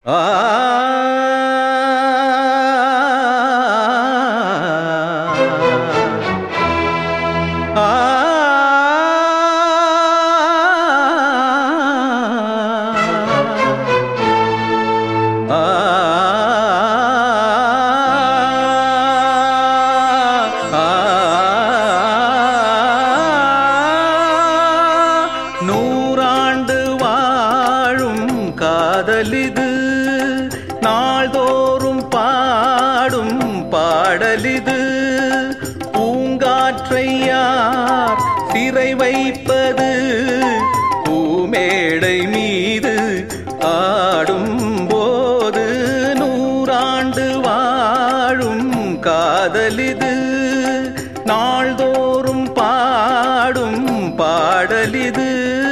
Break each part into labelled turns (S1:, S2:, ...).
S1: நூறாண்டு வாழும் காதலிது நாள்தோறும் பாடும் பாடலிது பூங்காற்றை யார் சிறை வைப்பது பூமேடை மீது ஆடும் போது நூறாண்டு வாழும் காதலிது நாள்தோறும் பாடும் பாடலிது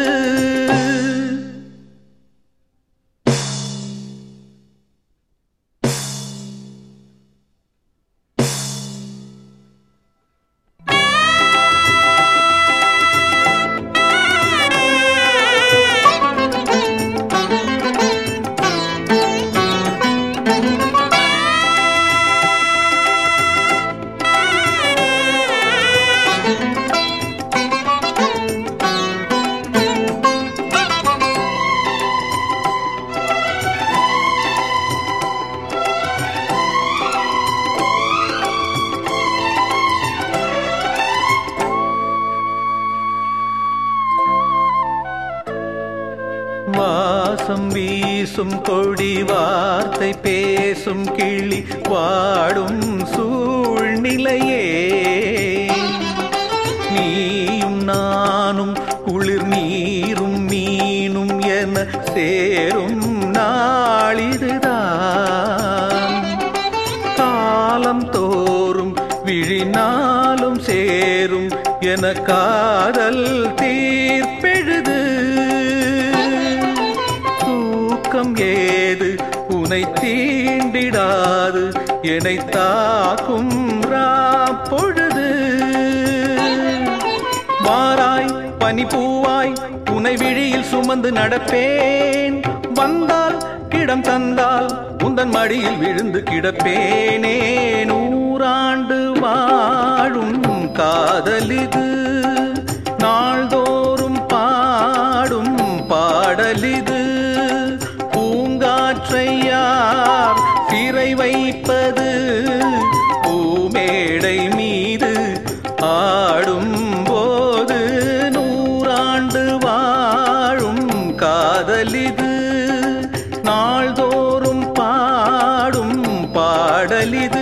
S1: வாசம் வீசும் கொடி வார்த்தை பேசும் கிளி வாடும் சூழ்நிலையே நீயும் நானும் குளிர் நீரும் மீனும் என சேரும் நாளிதுதான் காலம் தோறும் விழினாலும் சேரும் என காதல் தீர்ப்பெழுது தூக்கம் ஏது உனை தீண்டிடாது என்னை தாக்கும் பொழுது வாராய் பனிப்பூவாய் உனை விழியில் சுமந்து நடப்பேன் வந்தால் கிடம் தந்தால் உந்தன் மடியில் விழுந்து கிடப்பேனே நூறாண்டு வாழும் காதலிது நாள்தோறும் பாடும் பாடலிது பூங்காற்றை யார் சிறை வைப்பது பூமேடை மீது ஆடும் போது நூறாண்டு வாழும் காதலிது நாள்தோறும் பாடும் பாடலிது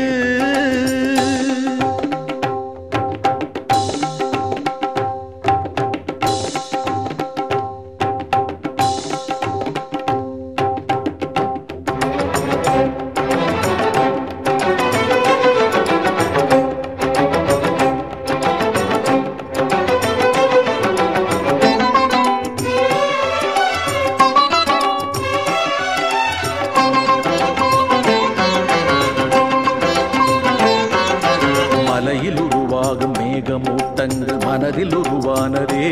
S1: மலையில் உருவாகும் மேகமூட்டங்கள் மனதில் உருவானதே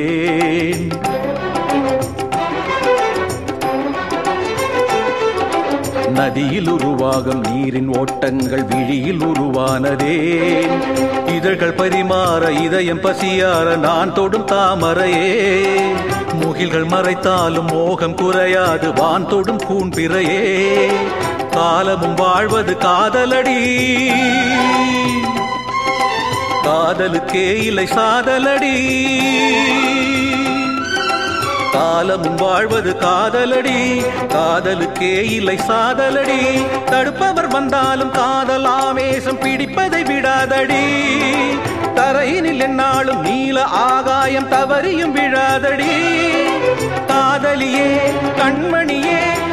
S1: நதியில் உருவாகும் நீரின் ஓட்டங்கள் விழியில் உருவானதே இதழ்கள் பரிமாற இதயம் பசியார நான் தொடும் தாமரையே முகில்கள் மறைத்தாலும் மோகம் குறையாது வான் தொடும் கூண்பிறையே காலமும் வாழ்வது காதலடி காதலுக்கே இல்லை சாதலடி காலமும் வாழ்வது காதலடி காதலுக்கே இல்லை சாதலடி தடுப்பவர் வந்தாலும் காதல் ஆவேசம் பிடிப்பதை விடாதடி தரையினில் என்னாலும் நீல ஆகாயம் தவறியும் விழாதடி காதலியே கண்மணியே